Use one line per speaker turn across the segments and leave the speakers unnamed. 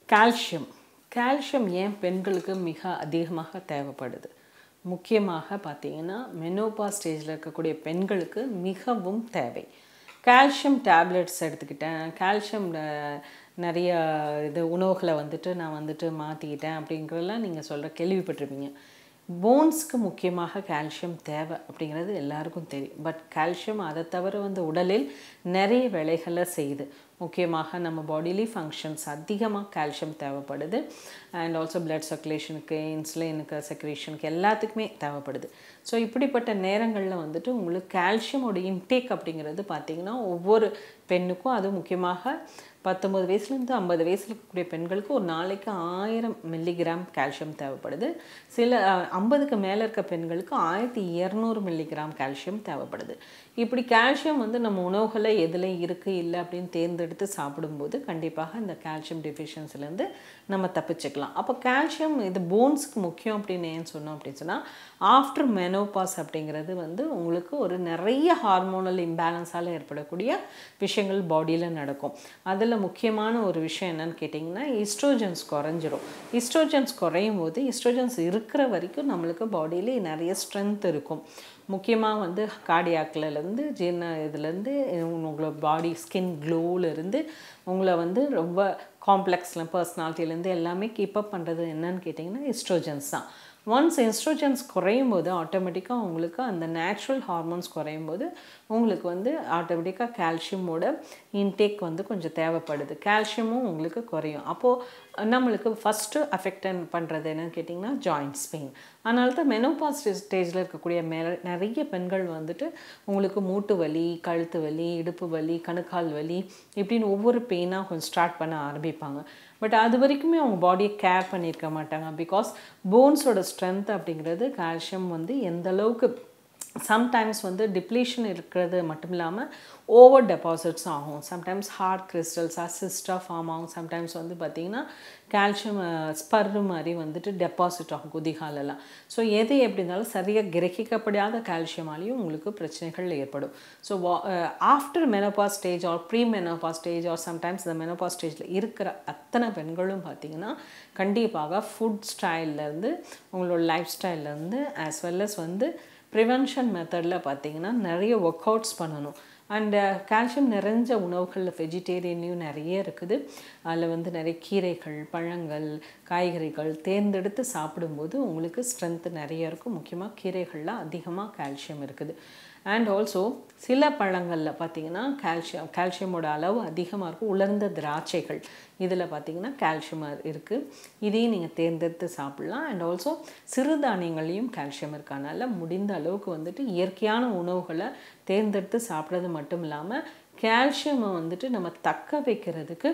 calcium calcium ஏன் பெண்களுக்கு மிக அதிகமாக தேவைப்படுது முக்கியமாக பார்த்தீங்கன்னா மெனோபா ஸ்டேஜில் இருக்கக்கூடிய பெண்களுக்கு மிகவும் தேவை கால்சியம் டேப்லெட்ஸ் எடுத்துக்கிட்டேன் கால்சியம் அஹ், நிறைய இது உணவுகளை வந்துட்டு நான் வந்துட்டு மாற்றிக்கிட்டேன் அப்படிங்கிறதெல்லாம் நீங்கள் சொல்கிற கேள்விப்பட்டிருப்பீங்க போன்ஸ்க்கு முக்கியமாக கால்சியம் தேவை அப்படிங்கிறது எல்லாருக்கும் தெரியும் பட் கால்சியம் அதை தவிர வந்து உடலில் நிறைய வேலைகளை செய்யுது முக்கியமாக நம்ம பாடிலி ஃபங்க்ஷன்ஸ் அதிகமாக கால்சியம் தேவைப்படுது அண்ட் ஆல்சோ பிளட் சர்க்குலேஷனுக்கு இன்சுலினுக்கு செக்ரேஷனுக்கு எல்லாத்துக்குமே தேவைப்படுது ஸோ இப்படிப்பட்ட நேரங்களில் வந்துட்டு உங்களுக்கு கால்சியமோட இன்டேக் அப்படிங்கிறது பார்த்திங்கன்னா ஒவ்வொரு பெண்ணுக்கும் அது முக்கியமாக பத்தொம்பது வயசுலேருந்து ஐம்பது வயசில் இருக்கக்கூடிய பெண்களுக்கு ஒரு நாளைக்கு ஆயிரம் மில்லிகிராம் கால்சியம் தேவைப்படுது சில அஹ், ஐம்பதுக்கு மேலே இருக்க பெண்களுக்கு ஆயிரத்தி இரநூறு மில்லிகிராம் கால்சியம் தேவைப்படுது இப்படி கால்சியம் வந்து நம்ம உணவுகளை எதில் இருக்குது இல்லை அப்படின்னு தேர்ந்தெடுத்து சாப்பிடும்போது கண்டிப்பாக இந்த கால்சியம் டெஃபிஷியன்சிலேருந்து நம்ம தப்பிச்சுக்கலாம் அப்போ கால்சியம் இது போன்ஸ்க்கு முக்கியம் அப்படின்னு ஏன் சொன்னோம் அப்படின்னு சொன்னால் ஆஃப்டர் மெனோபாஸ் அப்படிங்கிறது வந்து உங்களுக்கு ஒரு நிறைய ஹார்மோனல் இம்பேலன்ஸால் ஏற்படக்கூடிய விஷயங்கள் பாடியில் நடக்கும் அதில் முக்கியமான ஒரு விஷயம் என்னன்னு கேட்டிங்கன்னா ஈஸ்ட்ரோஜன்ஸ் குறைஞ்சிரும் ஈஸ்ட்ரோஜன்ஸ் குறையும் போது ஈஸ்ட்ரோஜன்ஸ் இருக்கிற வரைக்கும் நம்மளுக்கு பாடியிலே நிறைய ஸ்ட்ரென்த் இருக்கும் முக்கியமாக வந்து கார்டியாக்லேருந்து ஜீரண இதுலேருந்து உங்களோட பாடி ஸ்கின் இருந்து உங்களை வந்து ரொம்ப காம்ப்ளெக்ஸில் பர்சனாலிட்டிலேருந்து எல்லாமே கீப் அப் பண்ணுறது என்னன்னு கேட்டிங்கன்னா எஸ்ட்ரோஜன்ஸ் தான் ஒன்ஸ் எஸ்ட்ரோஜன்ஸ் குறையும் போது ஆட்டோமேட்டிக்காக உங்களுக்கு அந்த நேச்சுரல் ஹார்மோன்ஸ் குறையும் போது உங்களுக்கு வந்து ஆட்டோமேட்டிக்காக கால்சியமோட இன்டேக் வந்து கொஞ்சம் தேவைப்படுது கால்சியமும் உங்களுக்கு குறையும் அப்போது நம்மளுக்கு ஃபஸ்ட்டு அஃபெக்ட் பண்ணுறது என்னன்னு கேட்டிங்கன்னா ஜாயின்ட்ஸ் பெயின் அதனால தான் மெனோபாஸ் ஸ்டேஜில் இருக்கக்கூடிய மே நிறைய பெண்கள் வந்துட்டு உங்களுக்கு மூட்டு வலி கழுத்து வலி இடுப்பு வலி கணுக்கால் வலி இப்படின்னு ஒவ்வொரு பெயினாக கொஞ்சம் ஸ்டார்ட் பண்ண ஆரம்பிப்பாங்க பட் அது வரைக்குமே அவங்க பாடியை கேர் பண்ணியிருக்க மாட்டாங்க பிகாஸ் போன்ஸோட ஸ்ட்ரென்த் அப்படிங்கிறது கால்சியம் வந்து எந்த அளவுக்கு சம்டைம்ஸ் வந்து டிப்ளீஷன் இருக்கிறது மட்டும் இல்லாமல் ஓவர் டெபாசிட்ஸ் ஆகும் சம்டைம்ஸ் ஹார்ட் கிறிஸ்டல்ஸாக சிஸ்டாக ஃபார்ம் ஆகும் சம்டைம்ஸ் வந்து பார்த்திங்கன்னா கால்சியம் ஸ்பர்ரு மாதிரி வந்துட்டு டெபாசிட் ஆகும் குதிகாலெல்லாம் ஸோ எது எப்படி இருந்தாலும் சரியாக கிரகிக்கப்படாத கால்சியமாலேயும் உங்களுக்கு பிரச்சனைகள் ஏற்படும் so after menopause stage or pre menopause stage or sometimes இந்த மெனோபா ஸ்டேஜில் இருக்கிற அத்தனை பெண்களும் பார்த்திங்கன்னா கண்டிப்பாக ஃபுட் ஸ்டைல்லேருந்து உங்களோட லைஃப் ஸ்டைல்லேருந்து ஆஸ் வெல் அஸ் வந்து ப்ரிவென்ஷன் மெத்தடில் பார்த்தீங்கன்னா நிறைய ஒர்க் அவுட்ஸ் பண்ணணும் அண்டு கால்சியம் நிறைஞ்ச உணவுகளில் வெஜிடேரியன்லேயும் நிறைய இருக்குது அதில் வந்து நிறைய கீரைகள் பழங்கள் காய்கறிகள் தேர்ந்தெடுத்து சாப்பிடும்போது உங்களுக்கு ஸ்ட்ரென்த்து நிறைய இருக்கும் முக்கியமாக கீரைகளில் அதிகமாக கால்சியம் இருக்குது அண்ட் ஆல்சோ சில பழங்களில் பார்த்தீங்கன்னா கால்சியம் கால்சியமோட அளவு அதிகமாக இருக்கும் உலர்ந்த திராட்சைகள் இதில் பார்த்தீங்கன்னா கால்சியம் இருக்குது இதையும் நீங்கள் தேர்ந்தெடுத்து சாப்பிட்லாம் அண்ட் ஆல்சோ சிறுதானியங்களையும் கால்சியம் இருக்கனால முடிந்த அளவுக்கு வந்துட்டு இயற்கையான உணவுகளை தேர்ந்தெடுத்து சாப்பிட்றது மட்டும் இல்லாமல் கால்சியமை வந்துட்டு நம்ம தக்க வைக்கிறதுக்கு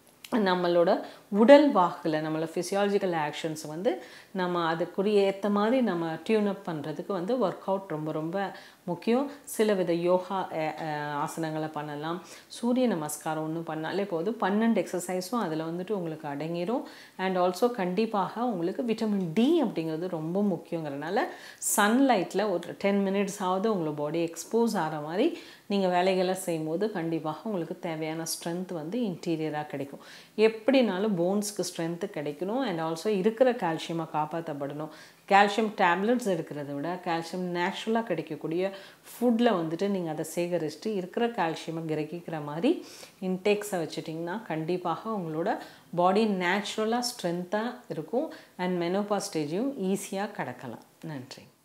நம்மளோட உடல் வாக்கில் நம்மளோட ஃபிசியாலஜிக்கல் ஆக்ஷன்ஸ் வந்து நம்ம அதுக்குரிய ஏற்ற மாதிரி நம்ம டியூன் அப் பண்ணுறதுக்கு வந்து ஒர்க் அவுட் ரொம்ப ரொம்ப முக்கியம் சில வித யோகா அஹ், அஹ், ஆசனங்களை பண்ணலாம் சூரிய நமஸ்காரம் ஒன்று பண்ணாலே போதும் பன்னெண்டு எக்ஸசைஸும் அதில் வந்துட்டு உங்களுக்கு அடங்கிடும் அண்ட் ஆல்சோ கண்டிப்பாக உங்களுக்கு விட்டமின் டி அப்படிங்கிறது ரொம்ப முக்கியங்கிறனால சன்லைட்டில் ஒரு டென் மினிட்ஸாவது உங்களோட பாடி எக்ஸ்போஸ் ஆகிற மாதிரி நீங்கள் வேலைகளை செய்யும்போது கண்டிப்பாக உங்களுக்கு தேவையான ஸ்ட்ரென்த் வந்து இன்டீரியராக கிடைக்கும் எப்படினாலும் போன்ஸ்க்கு ஸ்ட்ரென்த்து கிடைக்கணும் அண்ட் ஆல்சோ இருக்கிற கால்சியமாக காப்பாற்றப்படணும் கால்சியம் டேப்லெட்ஸ் எடுக்கிறத விட கால்சியம் நேச்சுரலாக கிடைக்கக்கூடிய ஃபுட்டில் வந்துட்டு நீங்கள் அதை சேகரிச்சுட்டு இருக்கிற கால்சியமை கிரகிக்கிற மாதிரி இன்டேக்ஸை வச்சுட்டிங்கன்னா கண்டிப்பாக உங்களோட பாடி நேச்சுரலாக ஸ்ட்ரென்த்தாக இருக்கும் அண்ட் மெனோபா ஸ்டேஜையும் ஈஸியாக கடக்கலாம் நன்றி